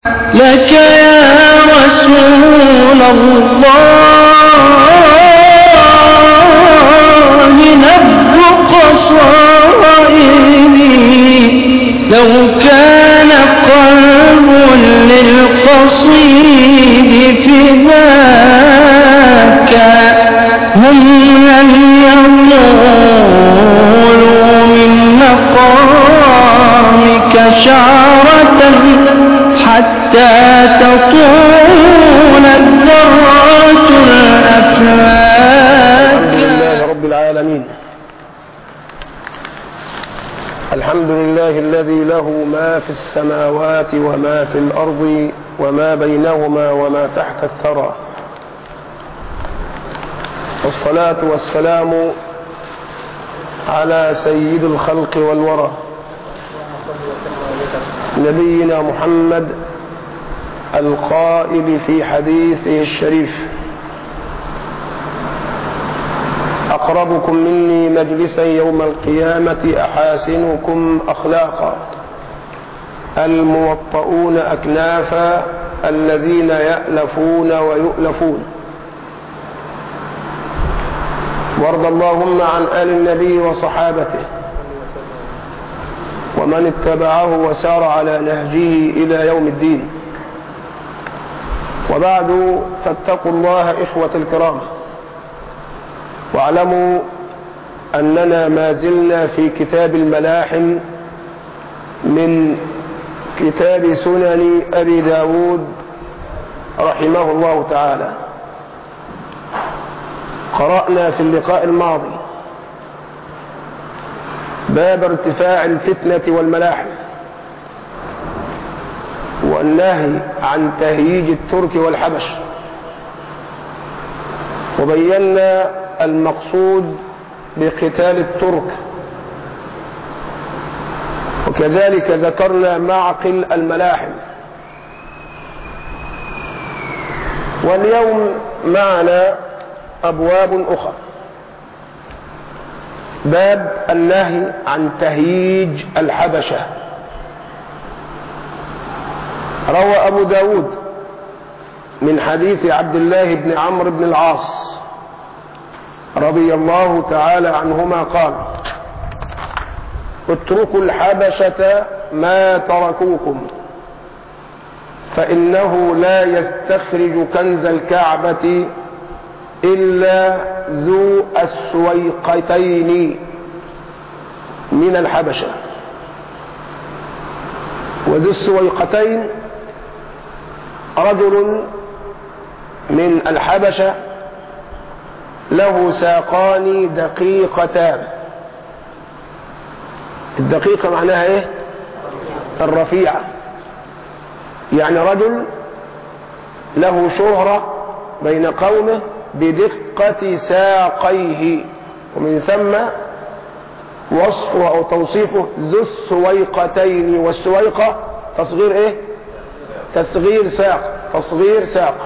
لك يا رسول الله نبض قصائدي لو كان قلب للقصيد فداك هم لن يطولوا من مقامك شعرة حتى تطول الذرات الأفلاك الحمد لله رب العالمين الحمد لله الذي له ما في السماوات وما في الأرض وما بينهما وما تحت الثرى والصلاة والسلام على سيد الخلق والورى نبينا محمد القائل في حديثه الشريف أقربكم مني مجلسا يوم القيامة أحاسنكم أخلاقا الموطؤون أكنافا الذين يألفون ويؤلفون وارض اللهم عن آل النبي وصحابته ومن اتبعه وسار على نهجه إلى يوم الدين وبعد فاتقوا الله إخوة الكرام واعلموا أننا ما زلنا في كتاب الملاحم من كتاب سنن أبي داود رحمه الله تعالى قرأنا في اللقاء الماضي باب ارتفاع الفتنة والملاحم والنهي عن تهييج الترك والحبش وبينا المقصود بقتال الترك وكذلك ذكرنا معقل الملاحم واليوم معنا أبواب أخرى باب النهي عن تهييج الحبشة روى أبو داود من حديث عبد الله بن عمرو بن العاص رضي الله تعالى عنهما قال اتركوا الحبشة ما تركوكم فإنه لا يستخرج كنز الكعبة إلا ذو السويقتين من الحبشة وذو السويقتين رجل من الحبشة له ساقان دقيقتان الدقيقة معناها ايه الرفيعة يعني رجل له شهرة بين قومه بدقة ساقيه ومن ثم وصفه أو توصيفه ذو السويقتين والسويقة تصغير ايه تصغير ساق تصغير ساق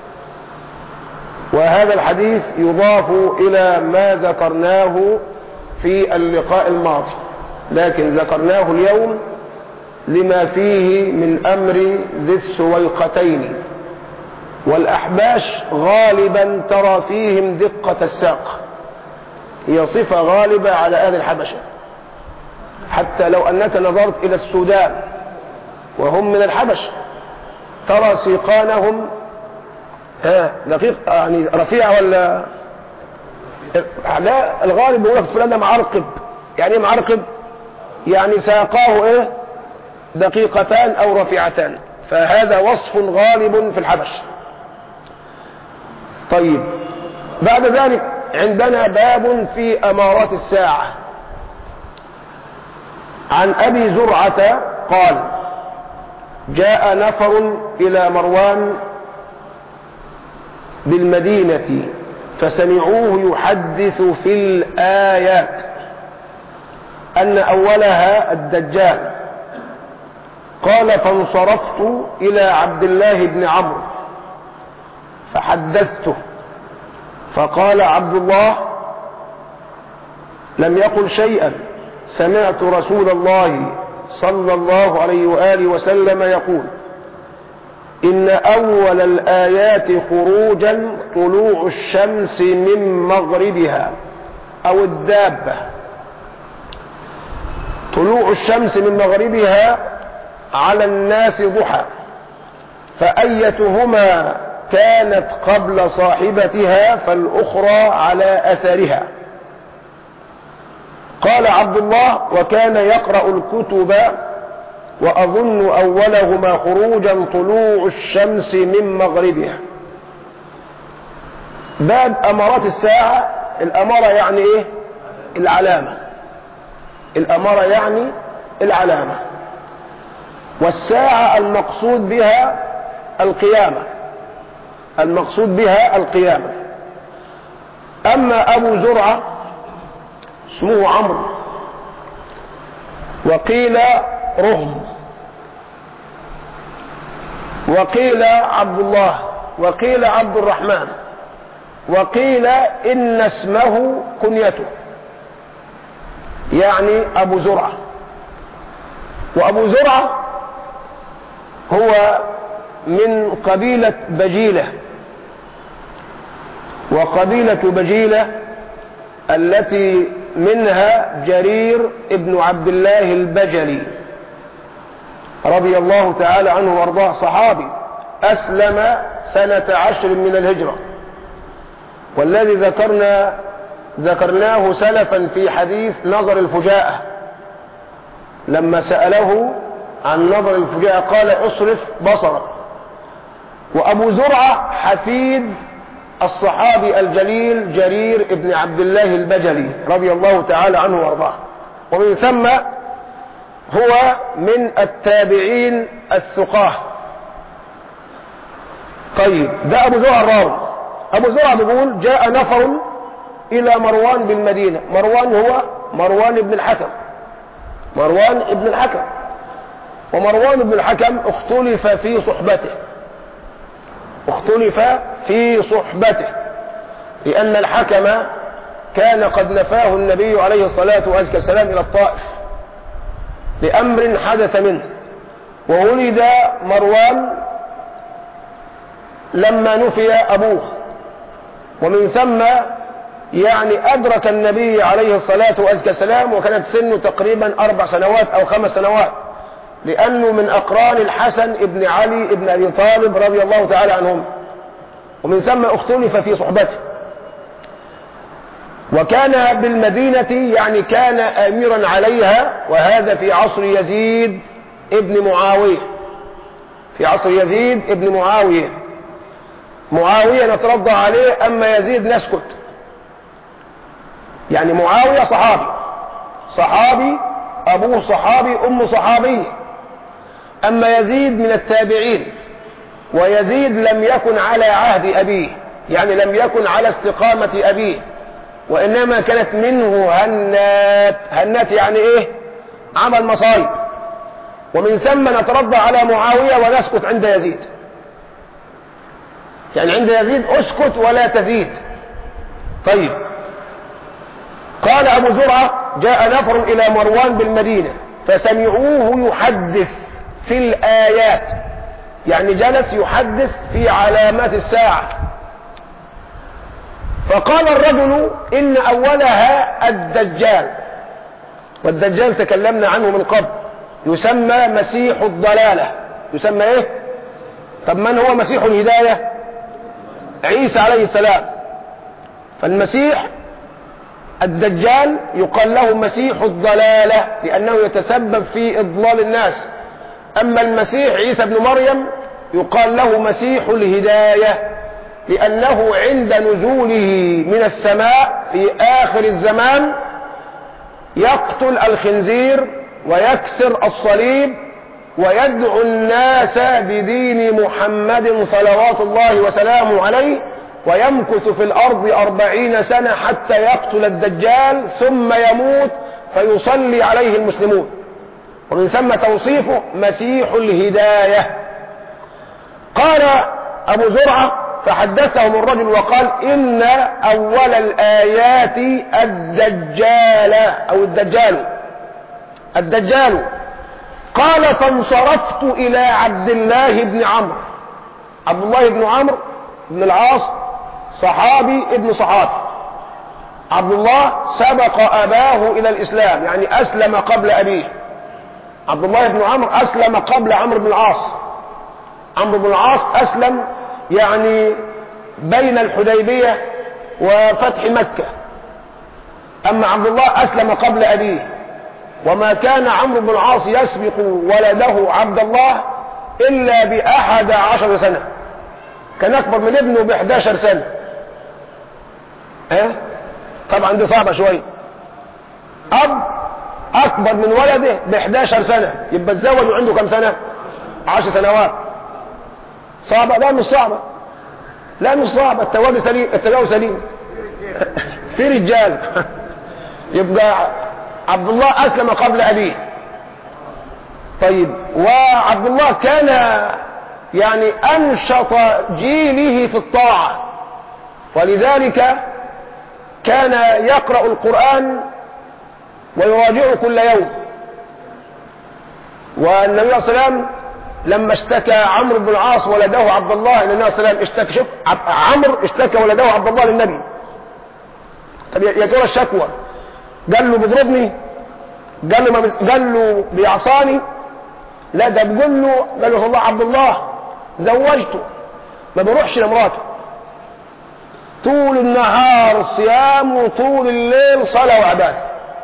وهذا الحديث يضاف إلى ما ذكرناه في اللقاء الماضي لكن ذكرناه اليوم لما فيه من أمر ذي السويقتين والأحباش غالبا ترى فيهم دقة الساق هي صفة غالبة على أهل الحبشة حتى لو أنك نظرت إلى السودان وهم من الحبش ترى سيقانهم ها دقيق يعني رفيع ولا لا الغالب بيقول لك فلان ده معرقب يعني ايه معرقب يعني ساقاه ايه دقيقتان او رفيعتان فهذا وصف غالب في الحبش طيب بعد ذلك عندنا باب في امارات الساعه عن ابي زرعه قال جاء نفر الى مروان بالمدينة فسمعوه يحدث في الآيات أن أولها الدجال قال فانصرفت إلى عبد الله بن عمرو فحدثته فقال عبد الله لم يقل شيئا سمعت رسول الله صلى الله عليه وآله وسلم يقول إن أول الآيات خروجا طلوع الشمس من مغربها أو الدابة طلوع الشمس من مغربها على الناس ضحى فأيتهما كانت قبل صاحبتها فالأخرى على أثرها قال عبد الله وكان يقرأ الكتب وأظن أولهما خروجا طلوع الشمس من مغربها باب أمارات الساعة الأمارة يعني إيه العلامة الأمارة يعني العلامة والساعة المقصود بها القيامة المقصود بها القيامة أما أبو زرعة اسمه عمرو وقيل رهم وقيل عبد الله وقيل عبد الرحمن وقيل إن اسمه كنيته يعني أبو زرعة وأبو زرعة هو من قبيلة بجيلة وقبيلة بجيلة التي منها جرير ابن عبد الله البجلي رضي الله تعالى عنه وارضاه صحابي أسلم سنة عشر من الهجرة والذي ذكرنا ذكرناه سلفا في حديث نظر الفجاءة لما سأله عن نظر الفجاءة قال اصرف بصرك وأبو زرعة حفيد الصحابي الجليل جرير ابن عبد الله البجلي رضي الله تعالى عنه وارضاه ومن ثم هو من التابعين الثقاه طيب ده ابو زرع الراوي ابو زرع بيقول جاء نفر الى مروان بالمدينه مروان هو مروان بن الحكم مروان بن الحكم ومروان بن الحكم اختلف في صحبته اختلف في صحبته لأن الحكم كان قد نفاه النبي عليه الصلاة والسلام إلى الطائف لأمر حدث منه وولد مروان لما نفي أبوه ومن ثم يعني أدرك النبي عليه الصلاة والسلام وكانت سنه تقريبا أربع سنوات أو خمس سنوات لأنه من أقران الحسن ابن علي ابن أبي طالب رضي الله تعالى عنهم ومن ثم اختلف في صحبته وكان بالمدينة يعني كان أميرا عليها وهذا في عصر يزيد ابن معاوية في عصر يزيد ابن معاوية معاوية نترضى عليه أما يزيد نسكت يعني معاوية صحابي صحابي أبوه صحابي أمه صحابية أما يزيد من التابعين ويزيد لم يكن على عهد أبيه يعني لم يكن على استقامة أبيه وإنما كانت منه هنات هنات يعني إيه عمل مصايب ومن ثم نتربى على معاوية ونسكت عند يزيد يعني عند يزيد اسكت ولا تزيد طيب قال أبو زرعة جاء نفر إلى مروان بالمدينة فسمعوه يحدث في الآيات يعني جلس يحدث في علامات الساعة فقال الرجل إن أولها الدجال والدجال تكلمنا عنه من قبل يسمى مسيح الضلالة يسمى ايه طب من هو مسيح الهداية عيسى عليه السلام فالمسيح الدجال يقال له مسيح الضلالة لأنه يتسبب في إضلال الناس أما المسيح عيسى بن مريم يقال له مسيح الهداية لأنه عند نزوله من السماء في آخر الزمان يقتل الخنزير ويكسر الصليب ويدعو الناس بدين محمد صلوات الله وسلامه عليه ويمكث في الأرض أربعين سنة حتى يقتل الدجال ثم يموت فيصلي عليه المسلمون ومن ثم توصيفه مسيح الهداية قال أبو زرعة فحدثهم الرجل وقال إن أول الآيات الدجال أو الدجال الدجال قال فانصرفت إلى عبد الله بن عمرو عبد الله بن عمرو بن العاص صحابي ابن صحابي عبد الله سبق أباه إلى الإسلام يعني أسلم قبل أبيه عبد الله بن عمرو أسلم قبل عمرو بن العاص عمرو بن العاص أسلم يعني بين الحديبية وفتح مكة أما عبد الله أسلم قبل أبيه وما كان عمرو بن العاص يسبق ولده عبد الله إلا بأحد عشر سنة كان أكبر من ابنه بإحداشر سنة اه طبعا دي صعبة شوية أب أكبر من ولده بإحداشر سنة يبقى اتزوج وعنده كم سنة عشر سنوات صعبة لا مش صعبة لا مش صعبة التواجد سليم التجاوز سليم في رجال يبقى عبد الله أسلم قبل أبيه طيب وعبد الله كان يعني أنشط جيله في الطاعة ولذلك كان يقرأ القرآن ويراجعه كل يوم والنبي صلى الله عليه وسلم لما اشتكى عمرو بن العاص ولده عبد الله النبي صلى الله عليه وسلم اشتكى شوف عمرو اشتكى ولده عبد الله للنبي طب يا ترى الشكوى قال له بيضربني قال له ما قال له بيعصاني لا ده بيقول له قال له الله عبد الله زوجته ما بيروحش لمراته طول النهار صيام وطول الليل صلاة وعبادة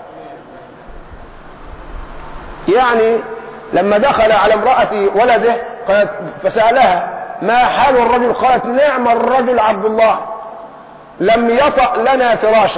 يعني لما دخل على امرأة ولده قالت فسألها ما حال الرجل قالت نعم الرجل عبد الله لم يطأ لنا فراشا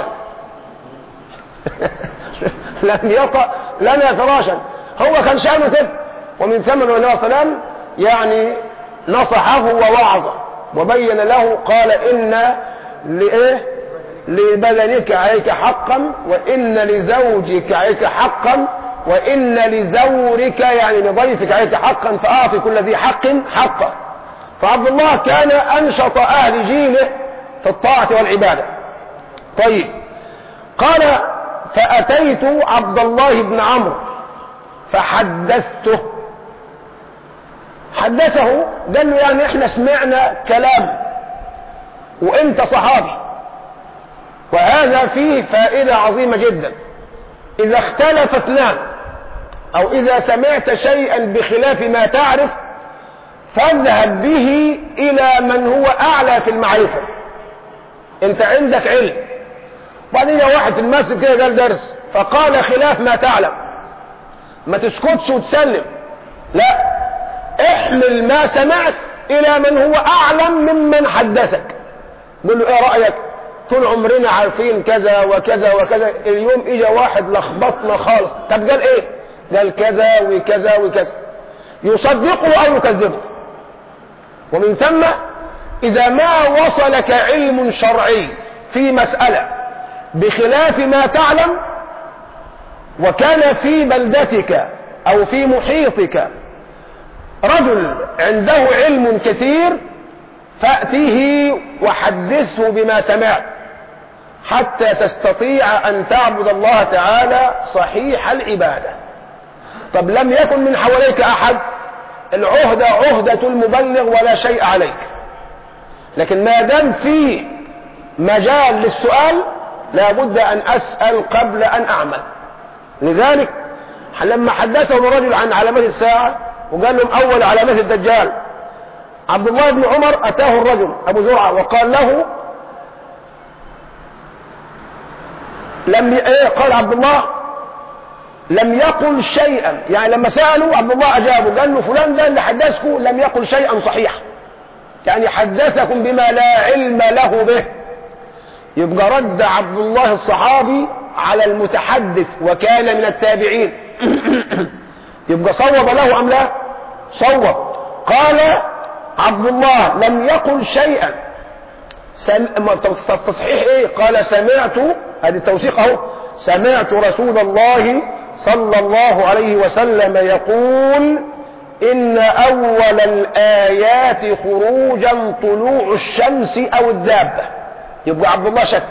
لم يطأ لنا فراشا هو كان شأنه كده ومن ثم النبي صلى الله عليه وسلم يعني نصحه ووعظه وبين له قال إن لإيه لبدنك عليك حقا وإن لزوجك عليك حقا وإن لزورك يعني لضيفك عليك حقا فأعطي كل ذي حق حقه فعبد الله كان أنشط أهل جيله في الطاعة والعبادة طيب قال فأتيت عبد الله بن عمرو فحدثته حدثه قال له يعني احنا سمعنا كلام وانت صحابي وهذا فيه فائدة عظيمة جدا اذا اختلف اثنان او اذا سمعت شيئا بخلاف ما تعرف فاذهب به الى من هو اعلى في المعرفة انت عندك علم وبعدين واحد في المسجد كده قال درس فقال خلاف ما تعلم ما تسكتش وتسلم لا احمل ما سمعت الى من هو اعلم ممن حدثك قل له ايه رأيك طول عمرنا عارفين كذا وكذا وكذا اليوم اجى واحد لخبطنا خالص طب قال ايه قال كذا وكذا وكذا يصدقه او يكذبه ومن ثم اذا ما وصلك علم شرعي في مسألة بخلاف ما تعلم وكان في بلدتك او في محيطك رجل عنده علم كثير فأته وحدثه بما سمعت حتى تستطيع أن تعبد الله تعالى صحيح العبادة طب لم يكن من حواليك أحد العهدة عهدة المبلغ ولا شيء عليك لكن ما دام فيه مجال للسؤال لابد أن أسأل قبل أن أعمل لذلك لما حدثهم الرجل عن علامات الساعة وقال لهم أول علامات الدجال عبد الله بن عمر أتاه الرجل أبو زرعة وقال له لم ي... ايه قال عبد الله لم يقل شيئا يعني لما سألوا عبد الله أجابه قال له فلان ده اللي حدثكم لم يقل شيئا صحيحا يعني حدثكم بما لا علم له به يبقى رد عبد الله الصحابي على المتحدث وكان من التابعين يبقى صوب له أم لا صوب قال عبد الله لم يقل شيئا سم... التصحيح ايه قال سمعت هذه التوثيق اهو سمعت رسول الله صلى الله عليه وسلم يقول ان اول الايات خروجا طلوع الشمس او الدابة يبقى عبد الله شك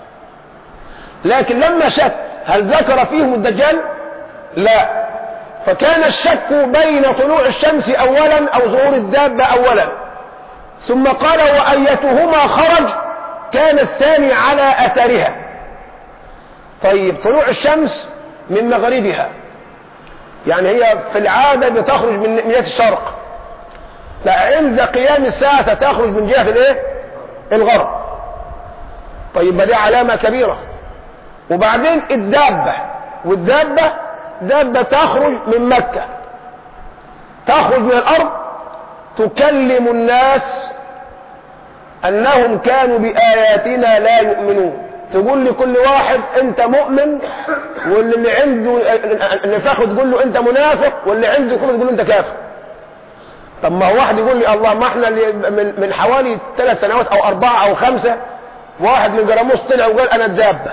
لكن لما شك هل ذكر فيهم الدجال لا فكان الشك بين طلوع الشمس اولا او ظهور الدابة اولا ثم قال وأيتهما خرج كان الثاني على أثرها طيب طلوع الشمس من مغربها يعني هي في العادة بتخرج من من جهة الشرق لا عند قيام الساعة ستخرج من جهة الايه الغرب طيب ما دي علامة كبيرة وبعدين الدابة والدابة دابة تخرج من مكة تخرج من الأرض تكلم الناس أنهم كانوا بآياتنا لا يؤمنون تقول لكل واحد أنت مؤمن واللي اللي عنده اللي فاخر تقول له أنت منافق واللي عنده كفر تقول له أنت كافر طب ما هو واحد يقول لي الله ما احنا اللي من, من حوالي ثلاث سنوات أو أربعة أو خمسة واحد من جراموس طلع وقال أنا الدابة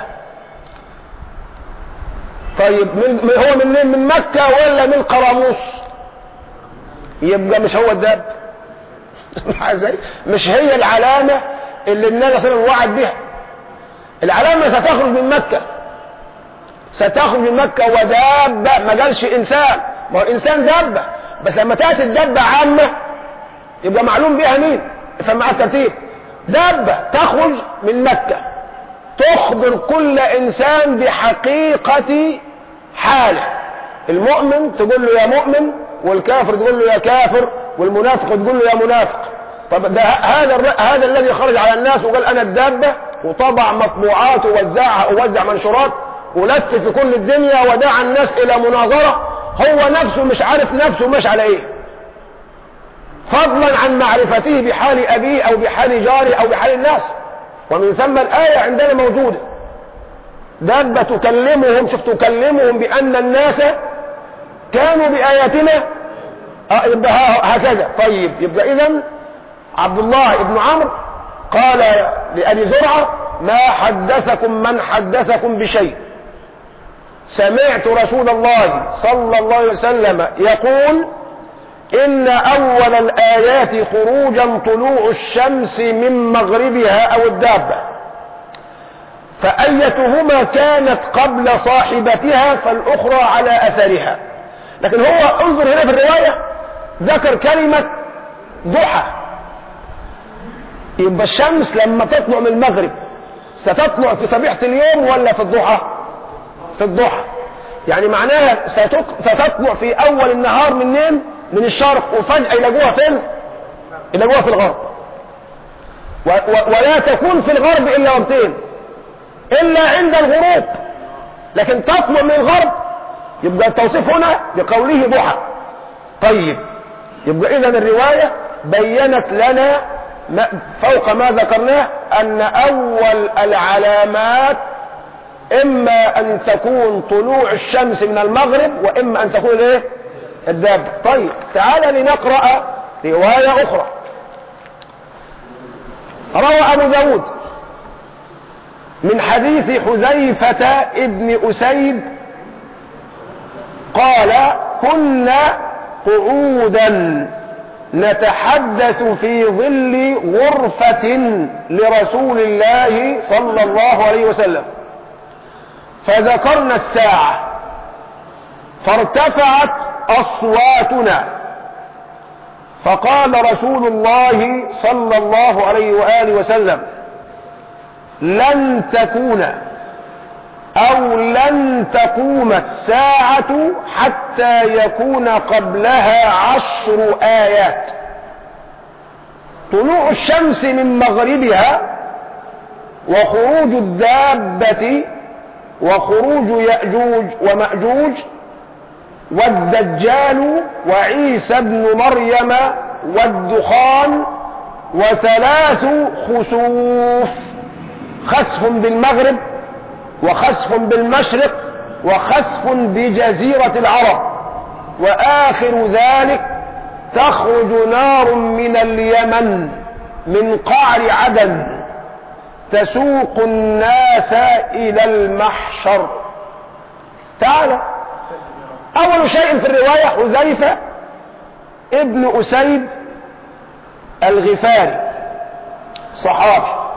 طيب من من- هو من من مكة ولا من قراموس يبقى مش هو الداب ازاي مش هي العلامة اللي النبي صلى الله عليه وسلم وعد بها العلامة ستخرج من مكة ستخرج من مكة ودابة ما قالش إنسان ما هو الإنسان دابة بس لما تأتي الدابة عامة يبقى معلوم بها مين افهم معايا الترتيب دابة تخرج من مكة تخبر كل إنسان بحقيقة حاله المؤمن تقول له يا مؤمن والكافر تقول له يا كافر والمنافق تقول له يا منافق طب ده هذا الر- هذا الذي خرج على الناس وقال انا الدابه وطبع مطبوعات ووزعها ووزع منشورات ولف في كل الدنيا ودعا الناس الى مناظره هو نفسه مش عارف نفسه مش على ايه فضلا عن معرفته بحال ابيه او بحال جاره او بحال الناس ومن ثم الايه عندنا موجوده دابه تكلمهم شوف تكلمهم بان الناس كانوا بآياتنا آه يبقى ها- هكذا طيب يبقى إذا عبد الله بن عمرو قال لأبي زرعة ما حدثكم من حدثكم بشيء سمعت رسول الله صلى الله عليه وسلم يقول إن أول الآيات خروجا طلوع الشمس من مغربها أو الدابة فأيتهما كانت قبل صاحبتها فالأخرى على أثرها لكن هو انظر هنا في الرواية ذكر كلمة ضحى يبقى الشمس لما تطلع من المغرب ستطلع في صبيحة اليوم ولا في الضحى في الضحى يعني معناها ستط- ستطلع في أول النهار منين من الشرق وفجأة يلاقوها فين يلاقوها في الغرب و و ولا تكون في الغرب إلا وقتين إلا عند الغروب لكن تطلع من الغرب يبقى التوصيف هنا بقوله ضحى طيب يبقى إذا الرواية بينت لنا ما فوق ما ذكرناه أن أول العلامات إما أن تكون طلوع الشمس من المغرب وإما أن تكون إيه؟ الدابة طيب تعال لنقرأ رواية أخرى روى أبو داود من حديث حذيفة ابن أسيد قال كنا قعودا نتحدث في ظل غرفة لرسول الله صلى الله عليه وسلم فذكرنا الساعة فارتفعت أصواتنا فقال رسول الله صلى الله عليه وآله وسلم لن تكون أو لن تقوم الساعة حتى يكون قبلها عشر آيات طلوع الشمس من مغربها وخروج الدابة وخروج يأجوج ومأجوج والدجال وعيسى ابن مريم والدخان وثلاث خسوف خسف بالمغرب وخسف بالمشرق وخسف بجزيرة العرب وآخر ذلك تخرج نار من اليمن من قعر عدن تسوق الناس إلى المحشر تعالى أول شيء في الرواية حذيفة ابن أسيد الغفاري صحابي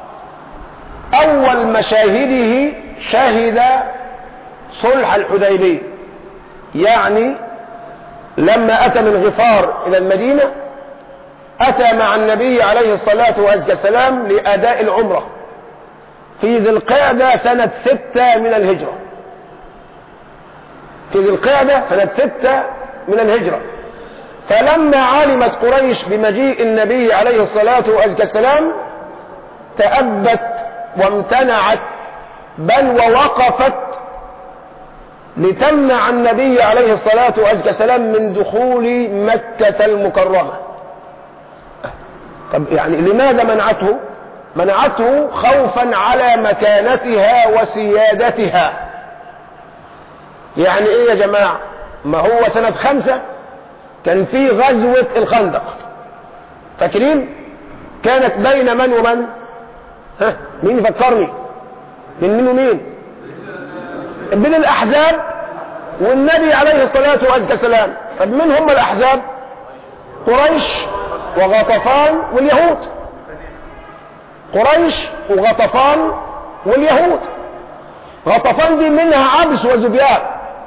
أول مشاهده شهد صلح الحديبية يعني لما أتى من غفار إلى المدينة أتى مع النبي عليه الصلاة والسلام لأداء العمرة في ذي القعدة سنة ستة من الهجرة في ذي القعدة سنة ستة من الهجرة فلما علمت قريش بمجيء النبي عليه الصلاة والسلام تأبت وامتنعت بل ووقفت لتمنع النبي عليه الصلاة والسلام من دخول مكة المكرمة طب يعني لماذا منعته منعته خوفا على مكانتها وسيادتها يعني ايه يا جماعة ما هو سنة خمسة كان في غزوة الخندق فاكرين كانت بين من ومن ها مين يفكرني من مين ومين بين الاحزاب والنبي عليه الصلاة والسلام طب من هم الاحزاب قريش وغطفان واليهود قريش وغطفان واليهود غطفان دي منها عبس وزبيان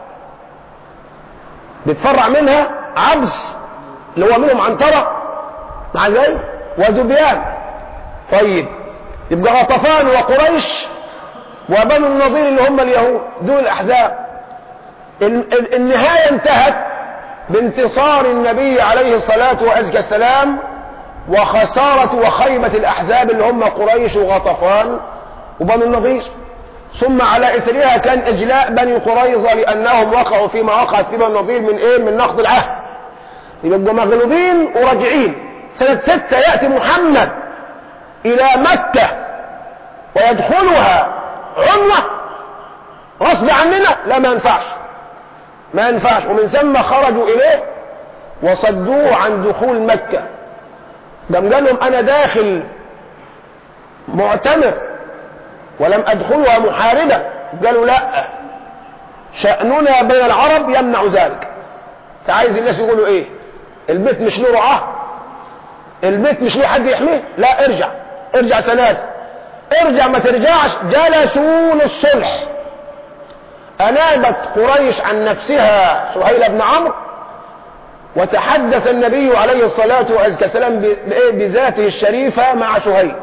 بتفرع منها عبس اللي هو منهم عنترة مع ذلك وزبيان طيب يبقى غطفان وقريش وبنو النضير اللي هم اليهود دول الاحزاب النهاية انتهت بانتصار النبي عليه الصلاة والسلام وخسارة وخيبة الأحزاب اللي هم قريش وغطفان وبنو النضير ثم على إثرها كان إجلاء بني قريظة لأنهم وقعوا فيما وقعت في بني النضير من إيه من نقض العهد يبقوا مغلوبين وراجعين سنة ستة يأتي محمد إلى مكة ويدخلها عنوة غصب عننا لا ما ينفعش ما ينفعش ومن ثم خرجوا إليه وصدوه عن دخول مكة قام قال لهم أنا داخل معتمر ولم أدخلها محاربة قالوا لا شأننا بين العرب يمنع ذلك عايز الناس يقولوا ايه البيت مش له رعاه البيت مش له حد يحميه لا ارجع ارجع ثلاثة ارجع ما ترجعش جلسوا للصلح أنابت قريش عن نفسها سهيل بن عمرو وتحدث النبي عليه الصلاة والسلام بذاته الشريفة مع سهيل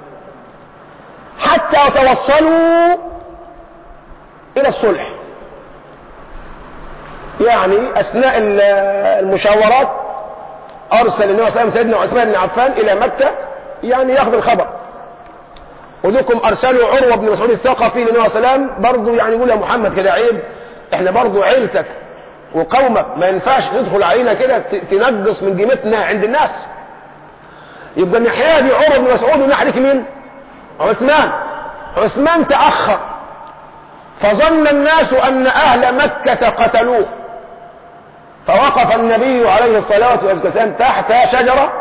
حتى توصلوا إلى الصلح يعني أثناء المشاورات أرسل النبي صلى الله عليه وسلم سيدنا عثمان بن عفان إلى مكة يعني ياخذ الخبر ودكم أرسلوا عروة بن مسعود الثقفي للنبي صلى الله عليه وسلم برضه يعني يقول يا محمد كده عيب احنا برضه عيلتك وقومك ما ينفعش تدخل علينا كده تنقص من قيمتنا عند الناس يبقى الناحيه دي عمر بن مسعود وناحيه مين عثمان عثمان تاخر فظن الناس ان اهل مكه قتلوه فوقف النبي عليه الصلاه والسلام تحت شجره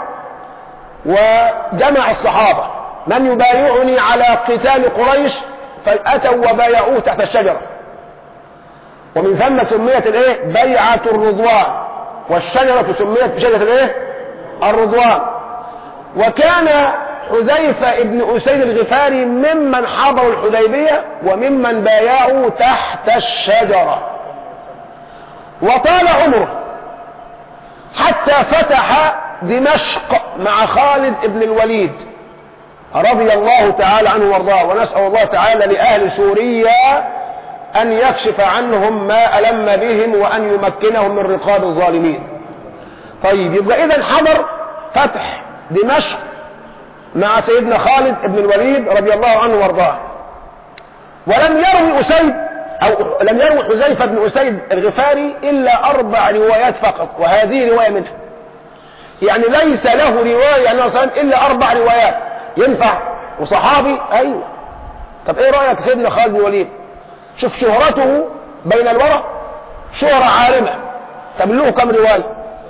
وجمع الصحابه من يبايعني على قتال قريش فاتوا وبايعوه تحت الشجره ومن ثم سميت الايه بيعة الرضوان والشجرة سميت بشجرة الايه الرضوان وكان حذيفة ابن أسيد الغفاري ممن حضروا الحديبية وممن بايعوا تحت الشجرة وطال عمره حتى فتح دمشق مع خالد ابن الوليد رضي الله تعالى عنه وارضاه ونسأل الله تعالى لأهل سوريا أن يكشف عنهم ما ألم بهم وأن يمكنهم من رقاب الظالمين طيب يبقى إذا حضر فتح دمشق مع سيدنا خالد بن الوليد رضي الله عنه وارضاه ولم يروي أسيد أو لم يروي حذيفة بن أسيد الغفاري إلا أربع روايات فقط وهذه رواية منها يعني ليس له رواية عن النبي إلا أربع روايات ينفع وصحابي أيوه طب إيه رأيك سيدنا خالد بن الوليد شوف شهرته بين الورى شهرة عارمة طب له كم رواية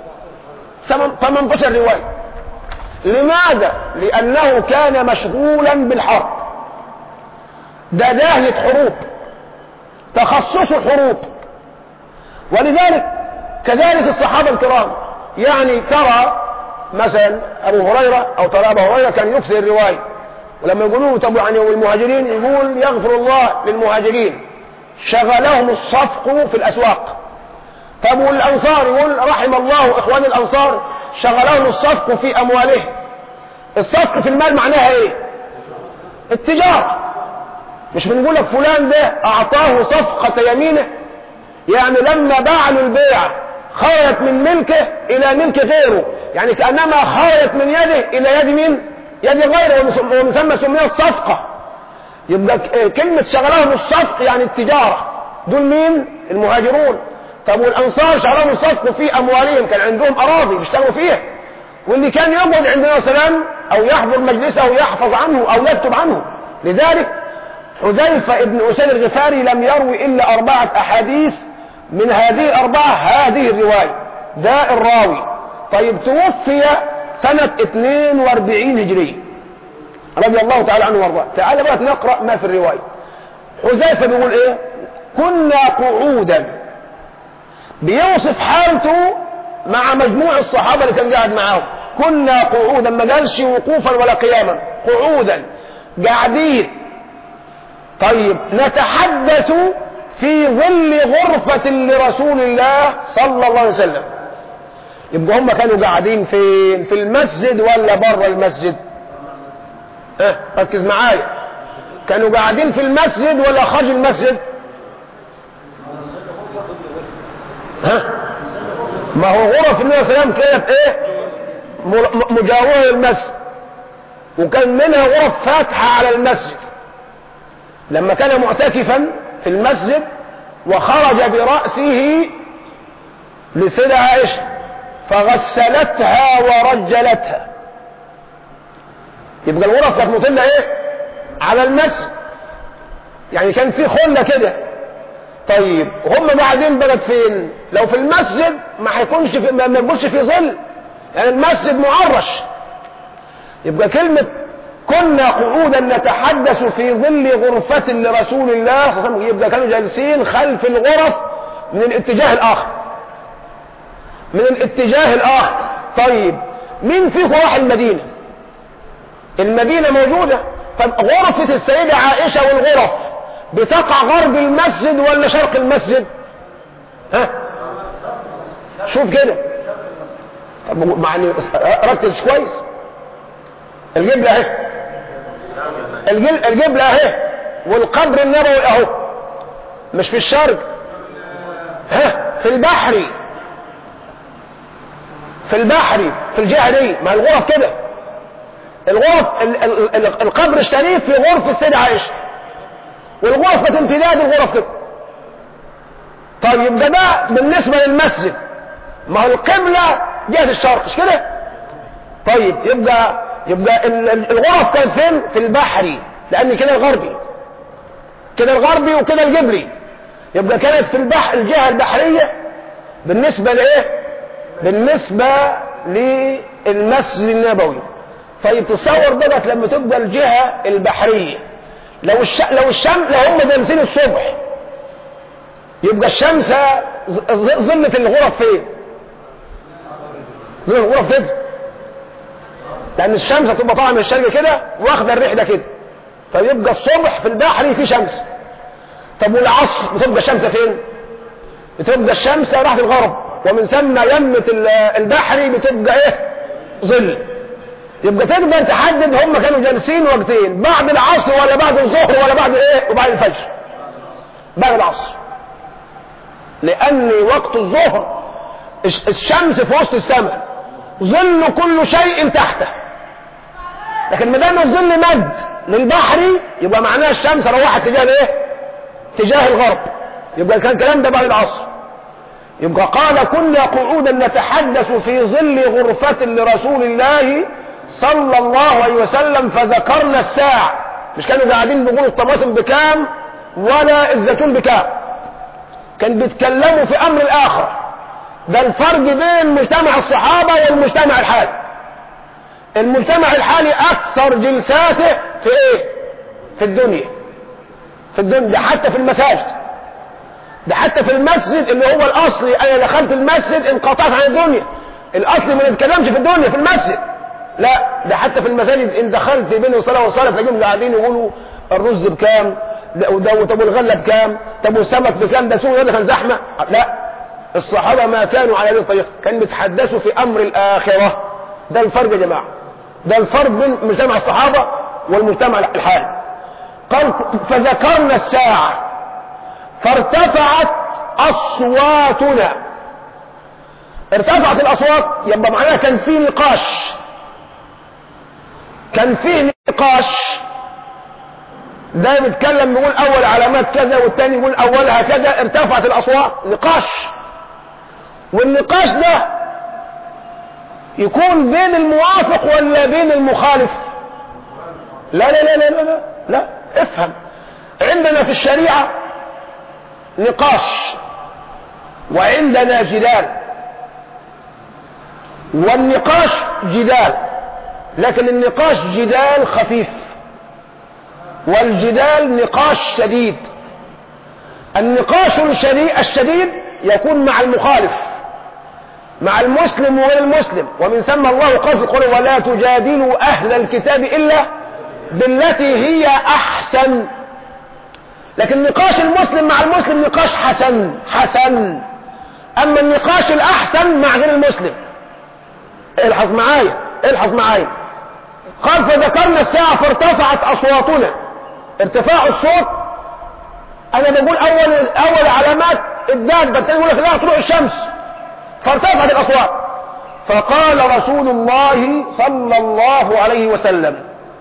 18 رواية لماذا لأنه كان مشغولا بالحرب ده داهية حروب تخصص حروب ولذلك كذلك الصحابة الكرام يعني ترى مثلا أبو هريرة أو ترى أبو هريرة كان يكسر الرواية ولما يقولوا طب يعني والمهاجرين يقول يغفر الله للمهاجرين شغلهم الصفق في الأسواق طب والأنصار يقول رحم الله إخوان الأنصار شغلهم الصفق في اموالهم الصفق في المال معناها ايه التجارة مش بنقول لك فلان ده اعطاه صفقة يمينه يعني لما باع له البيع خرجت من ملكه الى ملك غيره يعني كانما خرجت من يده الى يد مين يد غيره ومن ثم سميت صفقه يبقى كلمه شغلهم الصفق يعني التجاره دول مين المهاجرون طب والانصار شغلهم الصفق في اموالهم كان عندهم اراضي بيشتغلوا فيها واللي كان يقعد عند النبي صلى الله عليه وسلم او يحضر مجلسه او يحفظ عنه او يكتب عنه لذلك حذيفه ابن اسيد الغفاري لم يروي الا اربعه احاديث من هذه الأربعة هذه الرواية ده الراوي طيب توفي سنة 42 هجرية رضي الله تعالى عنه وارضاه تعالى بقى نقرأ ما في الرواية حذيفة بيقول ايه كنا قعودا بيوصف حالته مع مجموع الصحابة اللي كان قاعد معاهم كنا قعودا ما قالش وقوفا ولا قياما قعودا قاعدين طيب نتحدث في ظل غرفة لرسول الله صلى الله عليه وسلم يبقى هم كانوا قاعدين فين في المسجد ولا بره المسجد اه ركز معايا كانوا قاعدين في المسجد ولا خارج المسجد ها ما هو غرف النبي صلى الله عليه وسلم كانت ايه مجاوره للمسجد وكان منها غرف فاتحه على المسجد لما كان معتكفا في المسجد وخرج برأسه لسيدة عائشة فغسلتها ورجلتها يبقى الغرف كانت مطلة ايه على المسجد يعني كان في خلة كده طيب هم قاعدين بلد فين لو في المسجد ما هيكونش في ما يكونش في ظل يعني المسجد معرش يبقى كلمة كنا قعودا نتحدث في ظل غرفة لرسول الله صلى الله عليه وسلم يبقى كانوا جالسين خلف الغرف من الاتجاه الآخر من الاتجاه الآخر طيب مين فيكم راح المدينة المدينة موجودة طب غرفة السيدة عائشة والغرف بتقع غرب المسجد ولا شرق المسجد ها شوف كده طب معني ركز كويس الجبلة اهي الجبلة اهي والقبر النبوي اهو مش في الشرق ها في البحر في البحر في الجهة دي ما الغرف كده الغرف ال ال ال القبر الشريف في غرفة السيدة عائشة والغرفة امتداد الغرف كده طيب يبقى ده بالنسبة للمسجد ما هو القبلة جهة الشرق مش كده طيب يبقى يبقى الغرف كان فين في البحري لان كده الغربي كده الغربي وكده الجبري يبقى كانت في البحر الجهة البحرية بالنسبة لايه بالنسبة للمسجد النبوي طيب تصور بقى لما تبقى الجهة البحرية لو الش... لو الشمس لو هم جالسين الصبح يبقى الشمس ظلت الغرف فين ظل الغرف كده لان الشمس هتبقى طالعه من الشرق كده واخده الريح ده كده فيبقى الصبح في البحر في شمس طب والعصر بتبقى الشمس فين بتبقى الشمس راحت الغرب ومن ثم يمة البحر بتبقى ايه ظل يبقى تقدر تحدد هم كانوا جالسين وقتين بعد العصر ولا بعد الظهر ولا بعد ايه وبعد الفجر بعد العصر لان وقت الظهر الشمس في وسط السماء ظل كل شيء تحته لكن ما دام الظل مد للبحر يبقى معناها الشمس روحت تجاه ايه تجاه الغرب يبقى كان الكلام ده بعد العصر يبقى قال كنا قعودا نتحدث في ظل غرفة لرسول الله صلى الله عليه وسلم فذكرنا الساعة مش كانوا قاعدين بيقولوا الطماطم بكام ولا الزيتون بكام كان بيتكلموا في امر الاخر ده الفرق بين مجتمع الصحابة والمجتمع الحالي المجتمع الحالي اكثر جلساته في ايه في الدنيا في الدنيا ده حتى في المساجد ده حتى في المسجد اللي هو الاصلي انا دخلت المسجد انقطعت عن الدنيا الاصلي ما نتكلمش في الدنيا في المسجد لا ده حتى في المساجد ان دخلت بين الصلاه والصلاه تلاقيهم قاعدين يقولوا الرز بكام ده وده طب والغله بكام طب والسمك بكام ده سوق ده كان زحمه لا الصحابة ما كانوا على هذه الطريقة كانوا بيتحدثوا في أمر الآخرة ده الفرق يا جماعة ده الفرق بين مجتمع الصحابة والمجتمع الحالي قال فذكرنا الساعة فارتفعت أصواتنا ارتفعت الأصوات يبقى معناها كان في نقاش كان في نقاش ده بيتكلم بيقول أول علامات كذا والتاني يقول أولها كذا ارتفعت الأصوات نقاش والنقاش ده يكون بين الموافق ولا بين المخالف لا لا لا لا لا لا, لا. افهم عندنا في الشريعة نقاش وعندنا جدال والنقاش جدال لكن النقاش جدال خفيف والجدال نقاش شديد النقاش الشديد يكون مع المخالف مع المسلم وغير المسلم ومن ثم الله قال في القرآن ولا تجادلوا أهل الكتاب إلا بالتي هي أحسن لكن نقاش المسلم مع المسلم نقاش حسن حسن أما النقاش الأحسن مع غير المسلم الحظ معايا الحظ معايا قال فذكرنا الساعة فارتفعت أصواتنا ارتفاع الصوت أنا بقول أول أول علامات الدابة الثاني يقول لك لا طلوع الشمس فارتفعت الأصوات فقال رسول الله صلى الله عليه وسلم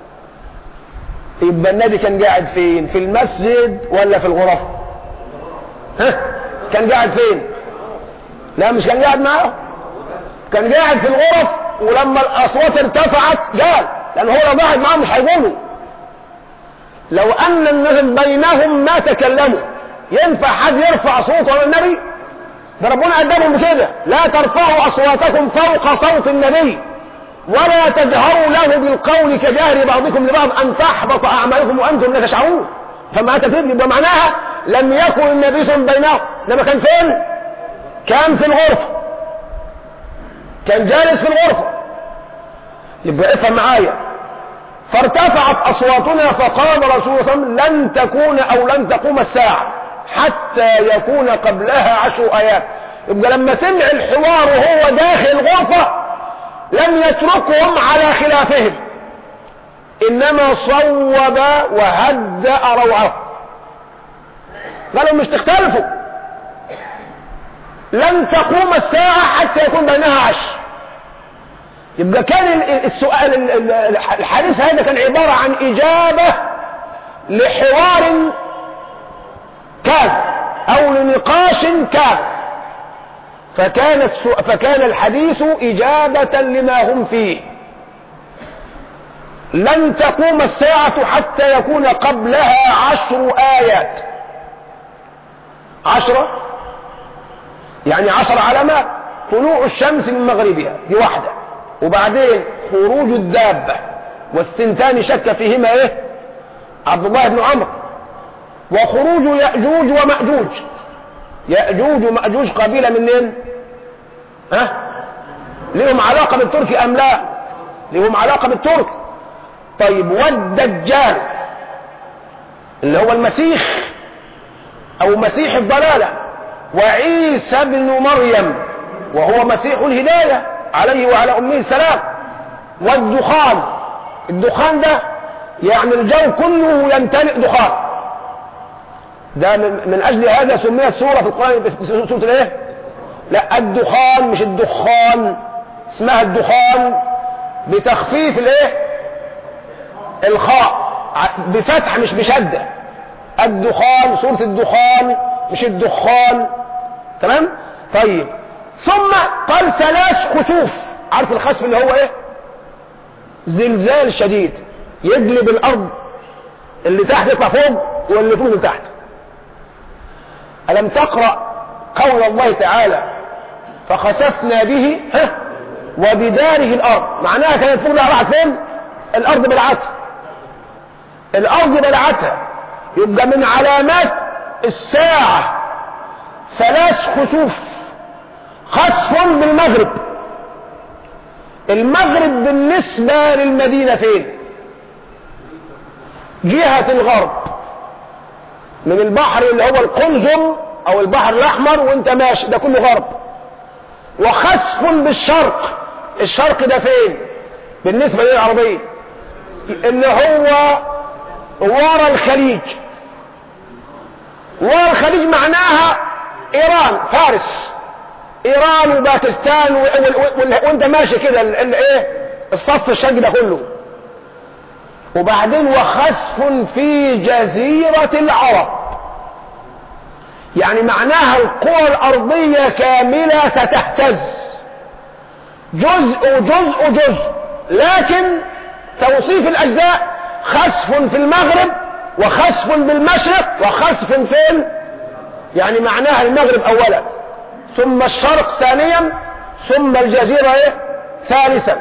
يبقى النبي كان قاعد فين في المسجد ولا في الغرف ها كان قاعد فين لا مش كان قاعد معه كان قاعد في الغرف ولما الاصوات ارتفعت قال لان هو لو قاعد معهم مش هيقولوا لو ان الناس بينهم ما تكلموا ينفع حد يرفع صوته على النبي ده ربنا ادبهم بكده لا ترفعوا اصواتكم فوق صوت النبي ولا تجهروا له بالقول كجهر بعضكم لبعض ان تحبط اعمالكم وانتم لا تشعرون فما تفيد يبقى معناها لم يكن النبي صلى الله عليه وسلم لما كان فين كان في الغرفه كان جالس في الغرفه يبقى افهم معايا فارتفعت اصواتنا فقال رسول الله صلى الله عليه وسلم لن تكون او لن تقوم الساعه حتى يكون قبلها عشر ايات يبقى لما سمع الحوار وهو داخل الغرفه لم يتركهم على خلافهم انما صوب وهدأ روعه قالوا مش تختلفوا لن تقوم الساعة حتى يكون بينها عشر يبقى كان السؤال الحديث هذا كان عبارة عن إجابة لحوار كان أو لنقاش كان فكان فكان الحديث إجابة لما هم فيه لن تقوم الساعة حتى يكون قبلها عشر آيات عشرة يعني عشر علامات طلوع الشمس من مغربها دي واحدة وبعدين خروج الدابة والثنتان شك فيهما ايه عبد الله بن عمرو وخروج يأجوج ومأجوج يأجوج ومأجوج قبيلة منين ها لهم علاقة بالترك أم لا لهم علاقة بالترك طيب والدجال اللي هو المسيح أو مسيح الضلالة وعيسى بن مريم وهو مسيح الهداية عليه وعلى أمه السلام والدخان الدخان ده يعني الجو كله يمتلئ دخان ده من أجل هذا سميت سورة في القرآن سورة الايه لا الدخان مش الدخان اسمها الدخان بتخفيف الايه الخاء بفتح مش بشدة الدخان سورة الدخان مش الدخان تمام طيب ثم قال ثلاث خسوف عارف الخسف اللي هو ايه زلزال شديد يجلب الارض اللي تحت يطلع فوق واللي فوق من تحت ألم تقرأ قول الله تعالى فخسفنا به ها وبداره الأرض معناها كانت فوق راحت فين الأرض بلعتها الأرض بلعتها يبقى من علامات الساعة ثلاث خسوف خسف بالمغرب المغرب بالنسبة للمدينة فين جهة الغرب من البحر اللي هو القلزم او البحر الاحمر وانت ماشي ده كله غرب وخسف بالشرق الشرق ده فين بالنسبة للعربية اللي هو ورا الخليج ورا الخليج معناها ايران فارس ايران وباكستان و- وال- وال- وانت ماشي كده ال- ال- ايه الصف الشرقي ده كله وبعدين وخسف في جزيرة العرب يعني معناها القوى الأرضية كاملة ستهتز جزء جزء جزء لكن توصيف الأجزاء خسف في المغرب وخسف بالمشرق وخسف فين يعني معناها المغرب أولا ثم الشرق ثانيا ثم الجزيرة إيه؟ ثالثا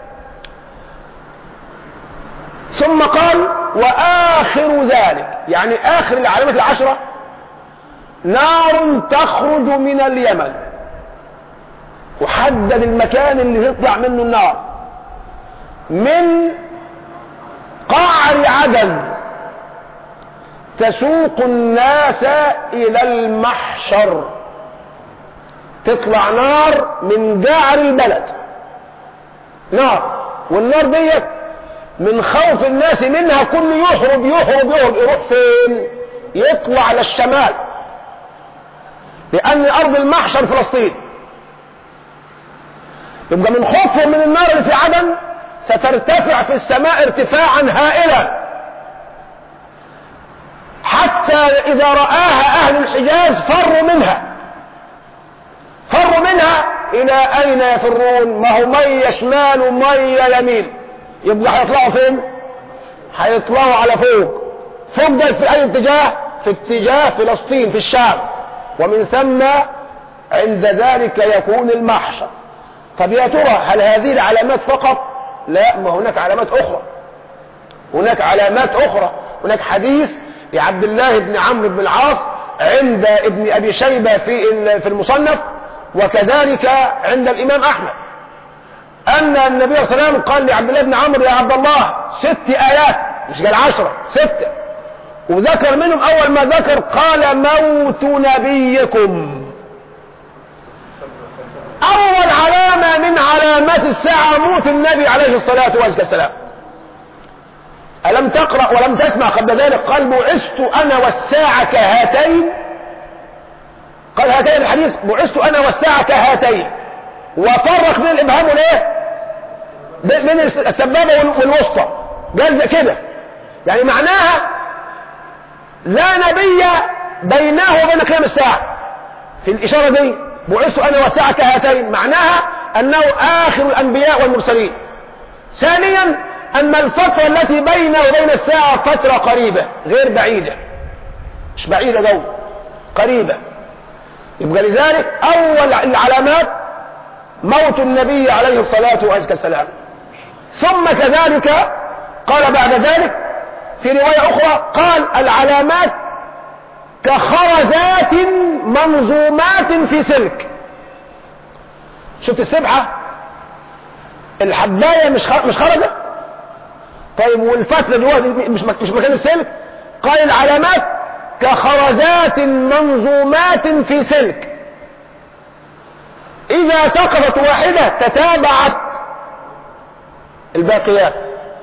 ثم قال وآخر ذلك يعني آخر العلامات العشرة نار تخرج من اليمن وحدد المكان اللي تطلع منه النار من قعر عدن تسوق الناس إلى المحشر تطلع نار من جعر البلد نار والنار ديت من خوف الناس منها كل يهرب يهرب يهرب يروح فين يطلع للشمال لأن أرض المحشر فلسطين يبقى من خوفهم من النار اللي في عدن سترتفع في السماء ارتفاعا هائلا حتى إذا رآها أهل الحجاز فروا منها فروا منها إلى أين يفرون ما هو مية شمال ومية يمين يبقى هيطلعوا فين هيطلعوا على فوق فوق ده في أي اتجاه في اتجاه فلسطين في الشام ومن ثم عند ذلك يكون المحشر طب يا ترى هل هذه العلامات فقط لا ما هناك علامات أخرى هناك علامات أخرى هناك حديث لعبد الله بن عمرو بن العاص عند ابن أبي شيبة في في المصنف وكذلك عند الإمام أحمد أن النبي صلى الله عليه وسلم قال لعبد الله بن عمرو يا عبد الله ست آيات مش قال عشرة ستة وذكر منهم أول ما ذكر قال موت نبيكم أول علامة من علامات الساعة موت النبي عليه الصلاة والسلام ألم تقرأ ولم تسمع قبل ذلك قال بعثت أنا والساعة كهاتين قال هاتين الحديث بعثت أنا والساعة كهاتين وفرق بين الإبهام والإيه بين السبابة والوسطى قال كده يعني معناها لا نبي بينه وبين قيام الساعة في الإشارة دي بعثت أنا والساعة كهاتين معناها أنه آخر الأنبياء والمرسلين ثانيا أن الفترة التي بينه وبين الساعة فترة قريبة غير بعيدة مش بعيدة جو قريبة يبقى لذلك أول العلامات موت النبي عليه الصلاة والسلام ثم كذلك قال بعد ذلك في رواية أخرى قال العلامات كخرزات منظومات في سلك شفت السبحة الحباية مش مش خرزة طيب والفتلة دلوقتي مش مش مكان السلك قال العلامات كخرزات منظومات في سلك إذا سقطت واحدة تتابعت الباقيات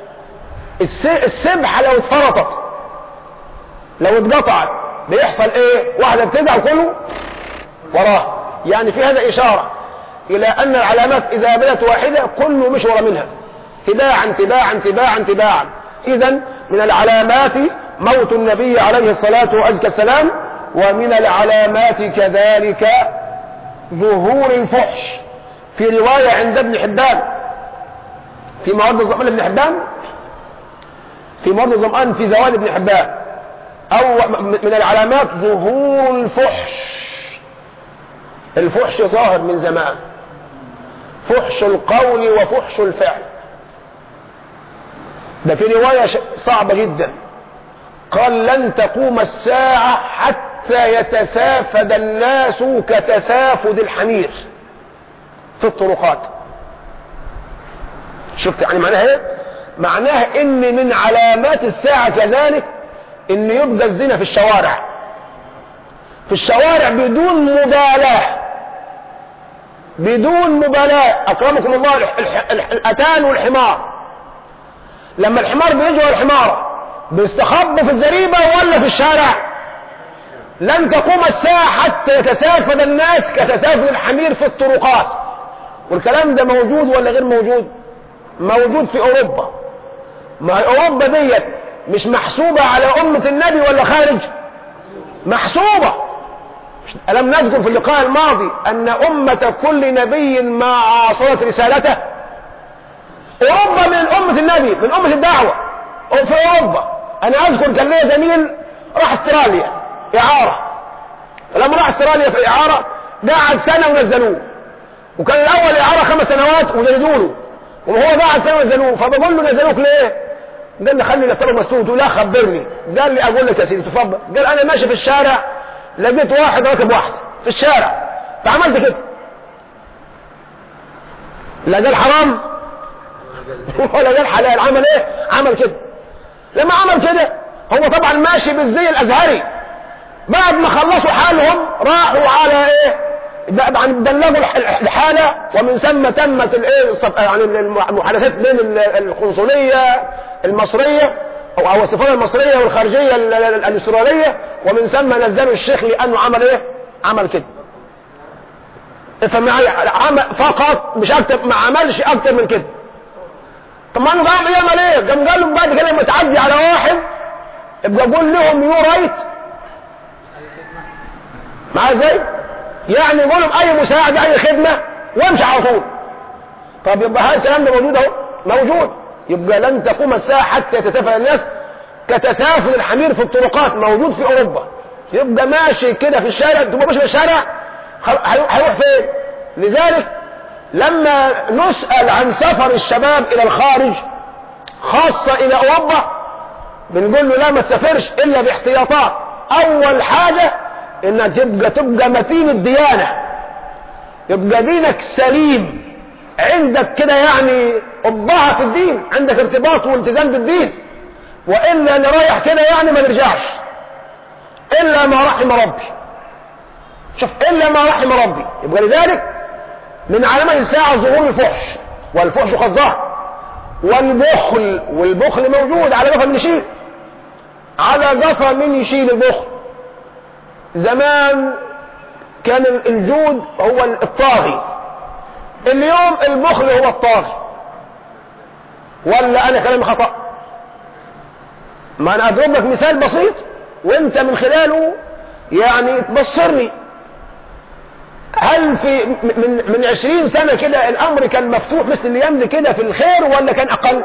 السبحة لو اتفرطت لو اتقطعت بيحصل ايه واحدة بتدع كله وراه يعني في هذا إشارة إلى أن العلامات إذا بدت واحدة كله مش ورا منها تباعا تباعا تباعا تباعا إذا من العلامات موت النبي عليه الصلاة والسلام ومن العلامات كذلك ظهور الفحش في رواية عند ابن حبان في مواد الظمان ابن حبان في مواد الظمان في زوال ابن حبان أو من العلامات ظهور الفحش الفحش ظاهر من زمان فحش القول وفحش الفعل ده في رواية صعبة جدا قال لن تقوم الساعة حتى يتسافد الناس كتسافد الحمير في الطرقات شفت يعني معناها ايه معناها ان من علامات الساعة كذلك ان يبقى الزنا في الشوارع في الشوارع بدون مبالاة بدون مبالاة أكرمكم الله الح- الح- الح- الأتان والحمار لما الحمار بيجوا الحمار بيستخبوا في الزريبة ولا في الشارع لن تقوم الساعة حتى يتسافد الناس كتسافد الحمير في الطرقات والكلام ده موجود ولا غير موجود موجود في أوروبا ما هي أوروبا ديت مش محسوبة على أمة النبي ولا خارج محسوبة ألم نذكر في اللقاء الماضي أن أمة كل نبي ما عاصرت رسالته أوروبا من أمة النبي من أمة الدعوة في أوروبا أنا أذكر كان ليا زميل راح استراليا إعارة فلما راح استراليا في إعارة قعد سنة ونزلوه وكان الأول إعارة خمس سنوات وجلدوا له وهو قعد سنة ونزلوه فبقول له نزلوك ليه؟ قال لي خلي لفتره مسدود لا خبرني قال لي اقول لك يا سيدي تفضل قال انا ماشي في الشارع لقيت واحد راكب واحد في الشارع فعملت كده لا قال حرام ولا قال حلال عمل ايه عمل كده لما عمل كده هو طبعا ماشي بالزي الازهري بعد ما خلصوا حالهم راحوا على ايه يعني بلغوا الح- الحالة ومن ثم تمت الايه الصف- يعني المحادثات بين ال- القنصلية المصرية او او السفارة المصرية والخارجية ال- ال- الاسترالية ومن ثم نزلوا الشيخ لانه عمل ايه عمل كده افهم معايا عمل فقط مش اكتر ما عملش اكتر من كده طب ما انه قام يعمل ايه قام قال لهم بعد كده لما تعدي على واحد ابقى قول لهم يو رايت معايا ازاي يعني يقول لهم اي مساعدة اي خدمة وامشي على طول طب يبقى هذا الكلام ده موجود اهو موجود يبقى لن تقوم الساعة حتى يتسافل الناس كتسافل الحمير في الطرقات موجود في اوروبا يبقى ماشي كده في الشارع تبقى ماشي في الشارع خل- هي- هيروح فين لذلك لما نسأل عن سفر الشباب الى الخارج خاصة الى اوروبا بنقول له لا ما تسافرش الا باحتياطات اول حاجة انك تبقى تبقى متين الديانة يبقى دينك سليم عندك كده يعني قبعة في الدين عندك ارتباط والتزام بالدين والا اللي رايح كده يعني ما نرجعش الا ما رحم ربي شوف الا ما رحم ربي يبقى لذلك من علامات الساعة ظهور الفحش والفحش قد ظهر والبخل والبخل موجود على قفا من يشيل على قفا من يشيل البخل زمان كان الجود هو الطاغي اليوم البخل هو الطاغي ولا انا كلامي خطأ ما انا اضرب لك مثال بسيط وانت من خلاله يعني تبصرني هل في من من 20 سنة كده الامر كان مفتوح مثل الايام دي كده في الخير ولا كان اقل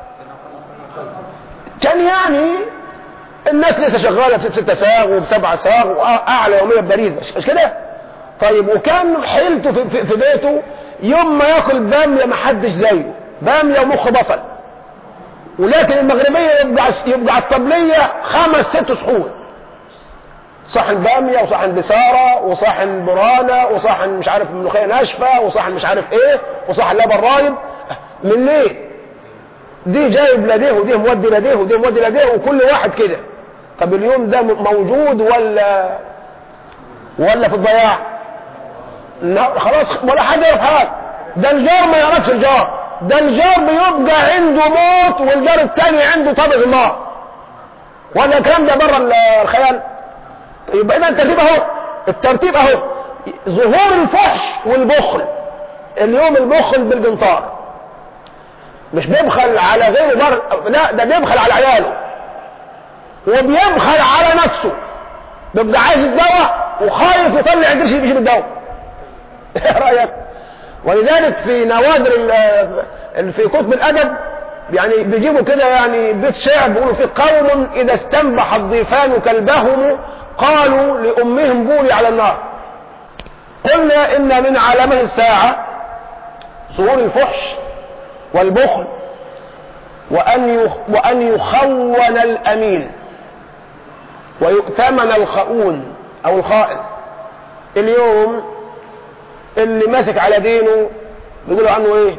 كان يعني الناس لسه شغالة في ستة ساغ وبسبعة ساغ واعلى يومية ببريزة مش مش كده طيب وكان حيلته في, في, في بيته يوم ما ياكل بامية ما حدش زيه بامية ومخ بصل ولكن المغربية يبقى يبقى على الطبلية خمس ست صحون صحن بامية وصحن بسارة وصحن برانة وصحن مش عارف ملوخية ناشفة وصحن مش عارف ايه وصحن لبن رايب من ليه دي جايب لديه ودي مودي لديه ودي مودي لديه وكل واحد كده طب اليوم ده موجود ولا ولا في الضياع لا خلاص ولا حد يعرف حاجه ده الجار ما يعرفش الجار ده الجار بيبقى عنده موت والجار الثاني عنده طبق النار ولا الكلام ده بره الخيال يبقى اذا الترتيب اهو الترتيب اهو ظهور الفحش والبخل اليوم البخل بالقنطار مش بيبخل على غيره بر... لا ده بيبخل على عياله وبيبخل على نفسه بيبقى عايز الدواء وخايف يطلع قرش يجيب الدواء ايه رايك ولذلك في نوادر ال... في كتب الادب يعني بيجيبوا كده يعني بيت شعر بيقولوا في قوم اذا استنبح الضيفان كلبهم قالوا لامهم بولي على النار قلنا ان من علامات الساعه ظهور الفحش والبخل وأن وأن يخون الأمين ويؤتمن الخؤون أو الخائن اليوم اللي ماسك على دينه بيقولوا عنه ايه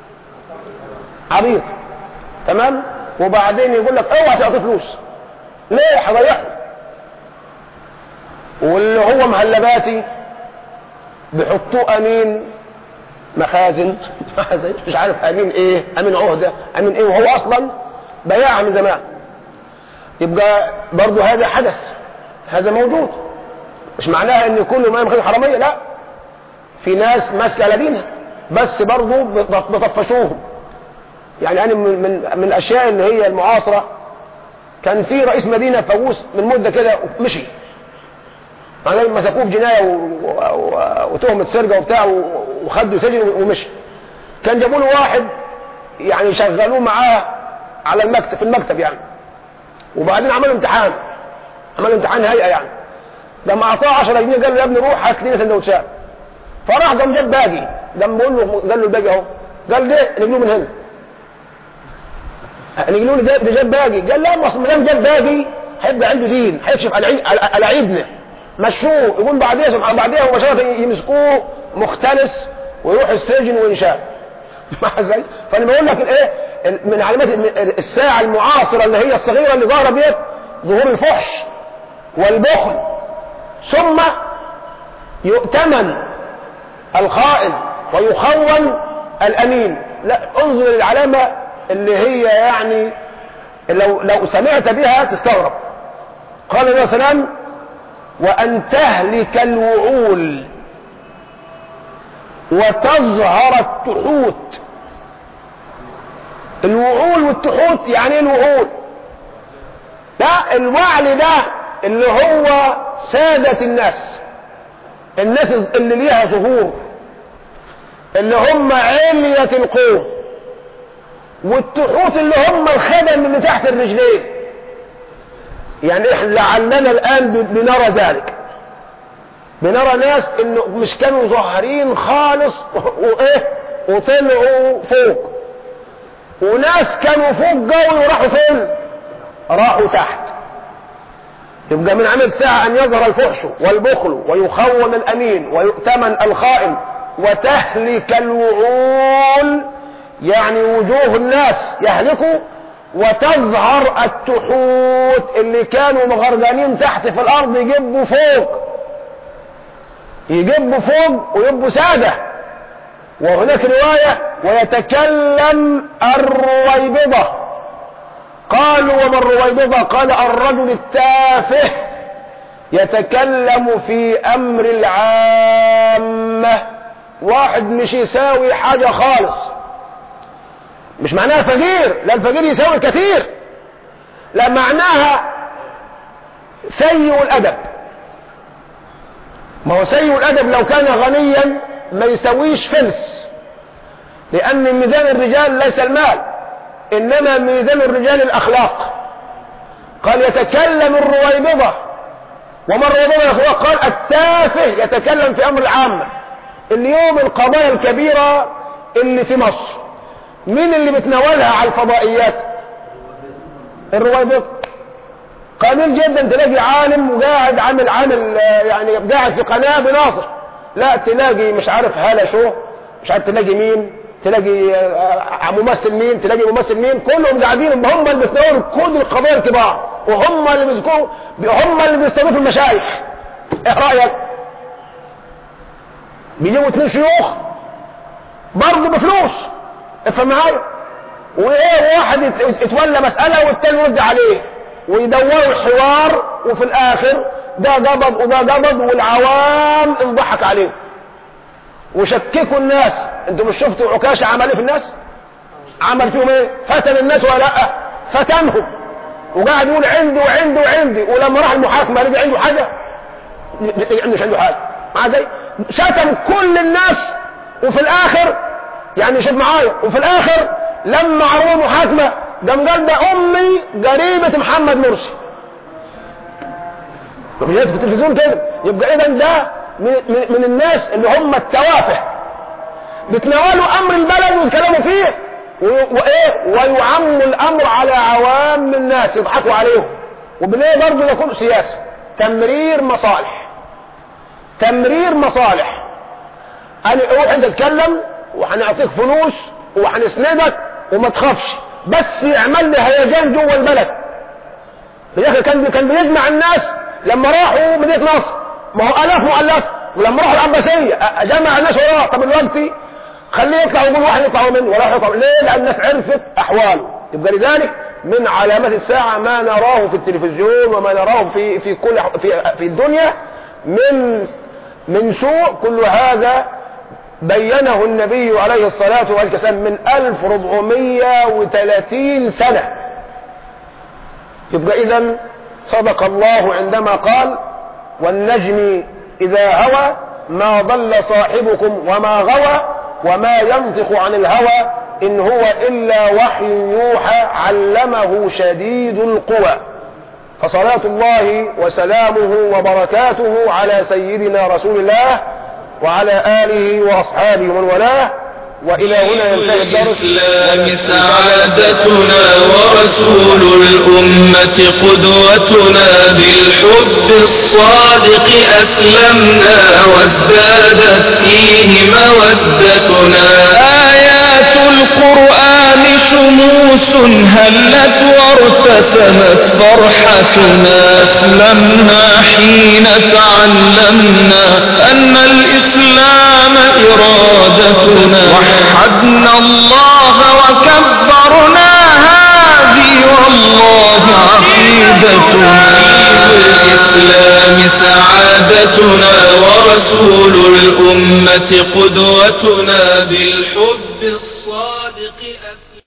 عبيط تمام وبعدين يقول لك اوعى تعطي فلوس ليه هضيعه واللي هو مهلباتي بيحطوه امين مخازن مخازن مش عارف امين ايه امين عهده امين ايه وهو اصلا بياع من زمان يبقى برضه هذا حدث هذا موجود مش معناها ان كل ما مخازن حراميه لا في ناس ماسكه على دينها بس برضه بطفشوهم يعني انا من من من الاشياء اللي هي المعاصره كان في رئيس مدينه فووس من مده كده مشي يعني مسكوه بجنايه و- و- وتهمه سرقه وبتاع و- وخدوا سجن ومشي كان جابوا له واحد يعني شغلوه معاه على المكتب في المكتب يعني وبعدين عملوا امتحان عملوا امتحان هيئه يعني لما اعطاه 10 جنيه قال له يا ابني روح هات لي سندوتشات فراح قام جاب باقي قام بيقول له قال له الباقي اهو قال ده نجيبه من هنا نقولوا له ده ده جاب باقي قال لا ما اصل ما دام جاب باقي هيبقى عنده دين هيكشف على عيب- على على عيبنا مشوه يقول بعديها سبحان بعديها مباشرة يمسكوه مختلس ويروح السجن وينشال مع ازاي؟ فانا بقول لك الايه من علامات الساعه المعاصره اللي هي الصغيره اللي ظاهره ديت ظهور الفحش والبخل ثم يؤتمن الخائن ويخون الامين لا انظر العلامه اللي هي يعني لو لو سمعت بها تستغرب قال النبي صلى الله عليه وسلم وان تهلك الوعول وتظهر التحوت الوعول والتحوت يعني ايه الوعول لا الوعل ده اللي هو سادة الناس الناس اللي ليها ظهور اللي هم علية القوم والتحوت اللي هم الخدم اللي تحت الرجلين يعني احنا لعلنا الان بنرى ذلك بنرى ناس انه مش كانوا ظاهرين خالص وايه وطلعوا فوق وناس كانوا فوق قوي وراحوا فين راحوا تحت يبقى من عمل ساعة أن يظهر الفحش والبخل ويخون الأمين ويؤتمن الخائن وتهلك الوعول يعني وجوه الناس يهلكوا وتظهر التحوت اللي كانوا مغرقانين تحت في الأرض يجبوا فوق يجبوا فوق ويبقوا سادة وهناك رواية ويتكلم الرويبضة قالوا وما الرويبضة قال الرجل التافه يتكلم في أمر العامة واحد مش يساوي حاجة خالص مش معناها فقير لا الفقير يساوي كثير لا معناها سيء الأدب ما هو سيء الأدب لو كان غنيا ما يسويش فلس لأن ميزان الرجال ليس المال إنما ميزان الرجال الأخلاق قال يتكلم الرويبضة وما الرويبضة يا أخوة قال التافه يتكلم في أمر العامة اليوم القضايا الكبيرة اللي في مصر مين اللي بتناولها على الفضائيات الرويبضة قليل جدا تلاقي عالم وقاعد عامل عامل آه، يعني قاعد في قناة بناصر لا تلاقي مش عارف هالة شو مش عارف تلاقي مين تلاقي آه، ممثل مين تلاقي ممثل مين كلهم قاعدين هم اللي بيتناولوا كل القضايا الكبار وهم اللي بيذكروا هم اللي بيستضيفوا المشايخ ايه رايك بيجيبوا اثنين شيوخ برضه بفلوس افهم معايا وايه واحد يت- يتولى مسألة والتاني يرد عليه ويدوروا الحوار وفي الاخر ده قبض وده قبض والعوام انضحك عليه وشككوا الناس انتوا مش شفتوا عكاشة عمل ايه في الناس عمل فيهم ايه فتن الناس ولا لا فتنهم وقاعد يقول عندي وعندي وعندي ولما راح المحاكمة رجع عنده حاجة مش عنده حاجة مع زي شتم كل الناس وفي الاخر يعني شوف معايا وفي الاخر لما عرضوا محاكمة قام قال ده امي قريبة محمد مرسي طب في التلفزيون كده يبقى اذا ده من, من, من الناس اللي هم التوافه بتناولوا امر البلد ويتكلموا فيه و- وايه ويعموا الامر على عوام الناس يضحكوا عليهم وبنيه برضه يكون سياسه تمرير مصالح تمرير مصالح انا اروح انت تتكلم وهنعطيك فلوس وهنسندك وما تخافش بس اعمل لي هيجان جوه البلد في الاخر كان كان بيجمع الناس لما راحوا مدينه نصر ما هو الاف مؤلف ولما راحوا العباسيه أ- جمع الناس وراه طب دلوقتي خليه يطلع ويقول واحد يطلعوا منه ولا واحد يطلع ليه لان الناس عرفت احواله يبقى لذلك من علامات الساعه ما نراه في التلفزيون وما نراه في في كل في في الدنيا من من سوء كل هذا بينه النبي عليه الصلاة والسلام من 1430 سنة يبقى إذا صدق الله عندما قال والنجم إذا هوى ما ضل صاحبكم وما غوى وما ينطق عن الهوى إن هو إلا وحي يوحى علمه شديد القوى فصلاة الله وسلامه وبركاته على سيدنا رسول الله وعلى آله وأصحابه ومن والاه وإلى هنا ينتهي الدرس الإسلام سعادتنا ورسول الأمة قدوتنا بالحب الصادق أسلمنا وازدادت فيه مودتنا آيات القرآن شموس هلت وارتسمت فرحتنا أسلمنا حين تعلمنا أن الإسلام إرادتنا وحدنا الله وكبرنا هذه والله عقيدتنا الإسلام سعادتنا ورسول الأمة قدوتنا بالحب الصادق أسلمنا